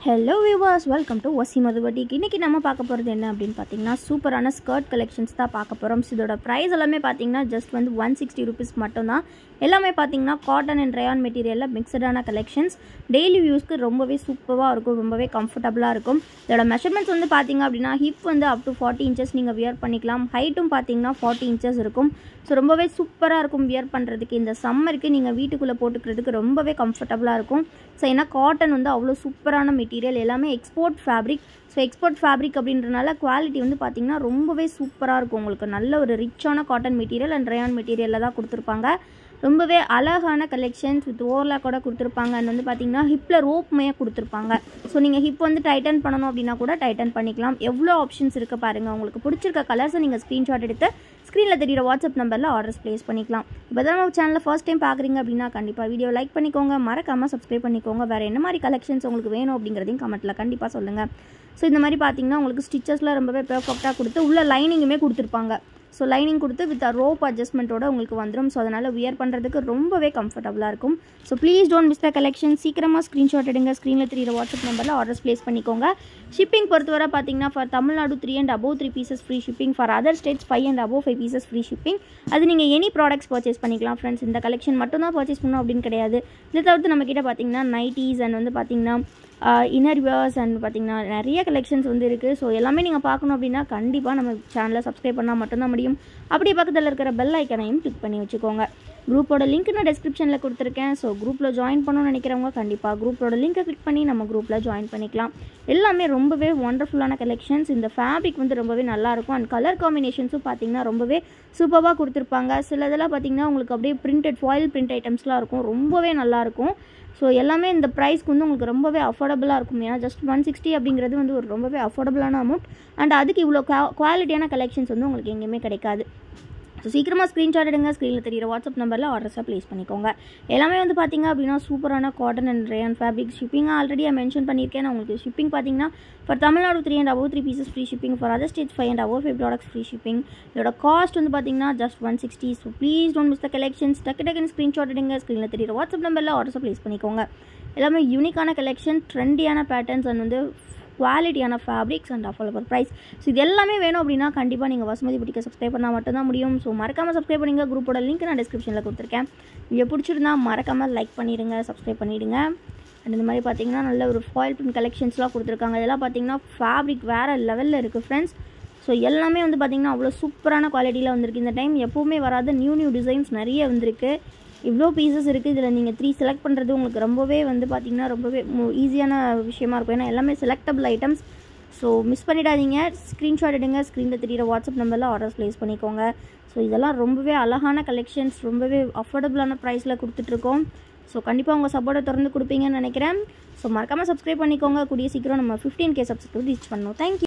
hello விவாஸ் welcome to ஒசி மதுவட்டிக்கு இன்றைக்கி நம்ம பார்க்க போகிறது என்ன அப்படின்னு பார்த்தீங்கன்னா சூப்பரான ஸ்கர்ட் கலெக்ஷன்ஸ் தான் பார்க்க போகிறோம் ஸோ இதோட ப்ரைஸ் எல்லாமே பார்த்தீங்கன்னா ஜஸ்ட் வந்து ஒன் சிக்ஸ்டி ருபீஸ் மட்டும்தான் எல்லாமே பார்த்தீங்கன்னா காட்டன் அண்ட் ரயான் மெட்டீரியலில் மிக்சடான கலெக்ஷன்ஸ் டெய்லி யூஸ்க்கு ரொம்பவே சூப்பராக இருக்கும் ரொம்பவே கம்ஃபர்டபுளாக இருக்கும் இதோட மெஷர்மெண்ட்ஸ் வந்து பார்த்தீங்க அப்படின்னா ஹிப் வந்து அப் டு ஃபார்ட்டி இன்ச்சஸ் நீங்கள் வியர் பண்ணிக்கலாம் ஹைட்டும் பார்த்தீங்கன்னா ஃபார்ட்டி இன்ச்சஸ் இருக்கும் ஸோ ரொம்பவே சூப்பராக இருக்கும் வியர் பண்ணுறதுக்கு இந்த சம்மருக்கு நீங்கள் வீட்டுக்குள்ளே போட்டுக்கிறதுக்கு ரொம்பவே கம்ஃபர்டபுளாக இருக்கும் ஸோ ஏன்னா காட்டன் வந்து அவ்வளோ சூப்பரான மெட்டீரியல் எல்லாமே export fabric so export fabric அப்படின்றனால குவாலிட்டி வந்து பார்த்திங்கன்னா ரொம்பவே சூப்பராக இருக்கும் உங்களுக்கு நல்ல ஒரு ரிச்சான காட்டன் மெட்டீரியல் அண்ட் ரயான் மெட்டீரியலில் தான் கொடுத்துருப்பாங்க ரொம்பவே அழகான கலெக்ஷன்ஸ் வித் ஓவர்லாக் கூட கொடுத்துருப்பாங்க அண்ட் வந்து பார்த்தீங்கன்னா ஹிப்பில் ரோப்மையாக கொடுத்துருப்பாங்க ஸோ நீங்கள் ஹிப் வந்து டைட்டன் பண்ணணும் அப்படின்னா கூட டைட்டன் பண்ணிக்கலாம் எவ்வளோ ஆப்ஷன்ஸ் இருக்குது பாருங்கள் உங்களுக்கு பிடிச்சிருக்க கலர்ஸை நீங்கள் ஸ்க்ரீன்ஷாட் எடுத்து ஸ்க்ரீனில் தெரியிற வாட்ஸ்அப் நம்பரில் ஆர்டர்ஸ் ப்ளேஸ் பண்ணிக்கலாம் இப்போ தான் நம்ம சேனலில் ஃபர்ஸ்ட் டைம் பார்க்குறீங்க அப்படின்னா கண்டிப்பாக வீடியோ லைக் பண்ணிக்கோங்க மறக்காமல் சப்ஸ்கிரைப் பண்ணிக்கோங்க வேறு என்ன மாதிரி கலெக்ஷன்ஸ் உங்களுக்கு வேணும் அப்படிங்கிறதையும் கமெண்ட்டில் கண்டிப்பாக சொல்லுங்கள் ஸோ இந்த மாதிரி பார்த்தீங்கன்னா உங்களுக்கு ஸ்டிச்சஸ்லாம் ரொம்பவே பெர்ஃபெக்டாக கொடுத்து உள்ள லைனிங்குமே கொடுத்துருப்பாங்க ஸோ லைனிங் கொடுத்து வித் ரோப் அட்ஜஸ்ட்மெண்ட்டோட உங்களுக்கு வந்துடும் ஸோ அதனால் வியர் பண்ணுறதுக்கு ரொம்பவே கம்ஃபர்டபுளாக இருக்கும் so please don't miss the collection சீக்கிரமாக ஸ்க்ரீன்ஷாட் எடுங்க ஸ்க்ரீனில் தெரியிற வாட்ஸ்அப் நம்பரில் ஆர்டர்ஸ் ப்ளேஸ் பண்ணிக்கோங்க ஷிப்பிங் பொறுத்தவரை பார்த்தீங்கன்னா for Tamil Nadu three and above three pieces free shipping for other states five and above five pieces free shipping அது நீங்கள் எனி ப்ராடக்ட்ஸ் பர்ச்சேஸ் பண்ணிக்கலாம் ஃப்ரெண்ட்ஸ் இந்த கலெக்ஷன் மட்டும் தான் பர்ச்சேஸ் பண்ணணும் அப்படின்னு கிடையாது இதை தவிர்த்து நம்மக்கிட்ட பார்த்தீங்கன்னா நைட்டிஸ் அண்ட் வந்து பார்த்தீங்கன்னா இன்னர் வியர்ஸ் அண்ட் பார்த்திங்கன்னா நிறைய கலெக்ஷன்ஸ் வந்து இருக்குது ஸோ எல்லாமே நீங்கள் பார்க்கணும் அப்படின்னா கண்டிப்பாக நம்ம சேனலை சப்ஸ்கிரைப் பண்ணால் மட்டும்தான் முடியும் அப்படியே பக்கத்தில் இருக்கிற பெல் ஐக்கனையும் கிளிக் பண்ணி வச்சுக்கோங்க குரூப்போட லிங்க் நான் டிஸ்கிரிப்ஷனில் கொடுத்துருக்கேன் ஸோ குரூப்பில் ஜாயின் பண்ணணும்னு நினைக்கிறவங்க கண்டிப்பாக குரூப்போட லிங்கை கிளிக் பண்ணி நம்ம குரூப்பில் ஜாயின் பண்ணிக்கலாம் எல்லாமே ரொம்பவே ஒண்டர்ஃபுல்லான கலெக்ஷன்ஸ் இந்த ஃபேப்ரிக் வந்து ரொம்பவே நல்லாயிருக்கும் அண்ட் கலர் காம்பினேஷன்ஸும் பார்த்தீங்கன்னா ரொம்பவே சூப்பராக கொடுத்துருப்பாங்க சில இதெல்லாம் பார்த்தீங்கன்னா உங்களுக்கு அப்படியே பிரிண்டட் ஃபாயில் பிரிண்ட் ஐட்டம்ஸ்லாம் இருக்கும் ரொம்பவே நல்லாயிருக்கும் ஸோ எல்லாமே இந்த ப்ரைஸ்க்கு வந்து உங்களுக்கு ரொம்பவே அஃபோர்டபுளாக இருக்கும் ஏன்னா ஜஸ்ட் ஒன் சிக்ஸ்டி அப்படிங்கிறது வந்து ஒரு ரொம்பவே அஃபோர்டபுளான அமௌண்ட் அண்ட் அதுக்கு இவ்வளோ குவாலிட்டியான கலெக்ஷன்ஸ் வந்து உங்களுக்கு எங்கேயுமே கிடைக்காது ஸோ சீக்கிரமாக ஸ்க்ரீன்ஷாட் எடுங்க ஸ்க்ரீனில் தெரியிற வாட்ஸ்அப் நம்பரில் ஆர்டர்ஸாக ப்ளேஸ் பண்ணிக்கோங்க எல்லாமே வந்து பார்த்தீங்க அப்படின்னா சூப்பரான காட்டன் அண்ட் ரேன் ஃபேப்ரிக் ஷிப்பிங்காக ஆல்ரெடி மென்ஷன் பண்ணியிருக்கேன் நான் உங்களுக்கு ஷிப்பிங் பார்த்தீங்கன்னா for Tamil Nadu three and above three pieces free shipping for other states five and above five products free shipping இதோட காஸ்ட் வந்து பார்த்தீங்கன்னா just one sixty so please don't miss the collections டக்கு டக்குன்னு screenshot எடுங்க ஸ்க்ரீனில் தெரியிற வாட்ஸ்அப் நம்பரில் ஆர்டர்ஸை ப்ளேஸ் பண்ணிக்கோங்க எல்லாமே யூனிக்கான கலெக்ஷன் ட்ரெண்டியான பேட்டர்ன்ஸ் அண்ட் வந்து குவாலிட்டியான fabrics and affordable price so இது எல்லாமே வேணும் அப்படின்னா கண்டிப்பாக நீங்கள் வசுமதி புட்டிக்க சப்ஸ்கிரைப் பண்ணால் மட்டும்தான் முடியும் ஸோ மறக்காமல் சப்ஸ்கிரைப் பண்ணிங்க குரூப்போட லிங்க் நான் டிஸ்கிரிப்ஷனில் கொடுத்துருக்கேன் வீடியோ பிடிச்சிருந்தா மறக்காமல் லைக் பண்ணிடுங்க சப்ஸ்கிரைப் பண்ணிவிடுங்க அண்ட் இந்த மாதிரி பார்த்தீங்கன்னா நல்ல ஒரு ஃபாயில் பிரிண்ட் கலெக்ஷன்ஸ்லாம் கொடுத்துருக்காங்க இதெல்லாம் பார்த்தீங்கன்னா ஃபேப்ரிக் வேறு லெவலில் இருக்குது ஃப்ரெண்ட்ஸ் ஸோ எல்லாமே வந்து பார்த்திங்கன்னா அவ்வளோ சூப்பரான குவாலிட்டியில் வந்திருக்கு இந்த டைம் எப்போவுமே வராத நியூ நியூ டிசைன்ஸ் நிறைய வந்திருக்கு இவ்வளோ பீசஸ் இருக்குது இதில் நீங்கள் த்ரீ செலக்ட் பண்ணுறது உங்களுக்கு ரொம்பவே வந்து பார்த்திங்கன்னா ரொம்பவே ஈஸியான விஷயமா இருக்கும் ஏன்னா எல்லாமே செலக்டபிள் ஐட்டம்ஸ் ஸோ மிஸ் பண்ணிடாதீங்க ஸ்க்ரீன்ஷாட் எடுங்க ஸ்க்ரீனில் தெரியிற வாட்ஸ்அப் நம்பரில் ஆர்டர்ஸ் ப்ளேஸ் பண்ணிக்கோங்க ஸோ இதெல்லாம் ரொம்பவே அழகான கலெக்ஷன்ஸ் ரொம்பவே அஃபோர்டபுளான ப்ரைஸில் கொடுத்துட்ருக்கோம் ஸோ கண்டிப்பாக உங்கள் சப்போர்ட்டை திறந்து கொடுப்பீங்கன்னு நினைக்கிறேன் ஸோ மறக்காமல் சப்ஸ்கிரைப் பண்ணிக்கோங்க கூடிய சீக்கிரம் நம்ம ஃபிஃப்டீன் கே சப்ஸ்கிரைப் ரீச் பண்ணோம் தேங்க்யூ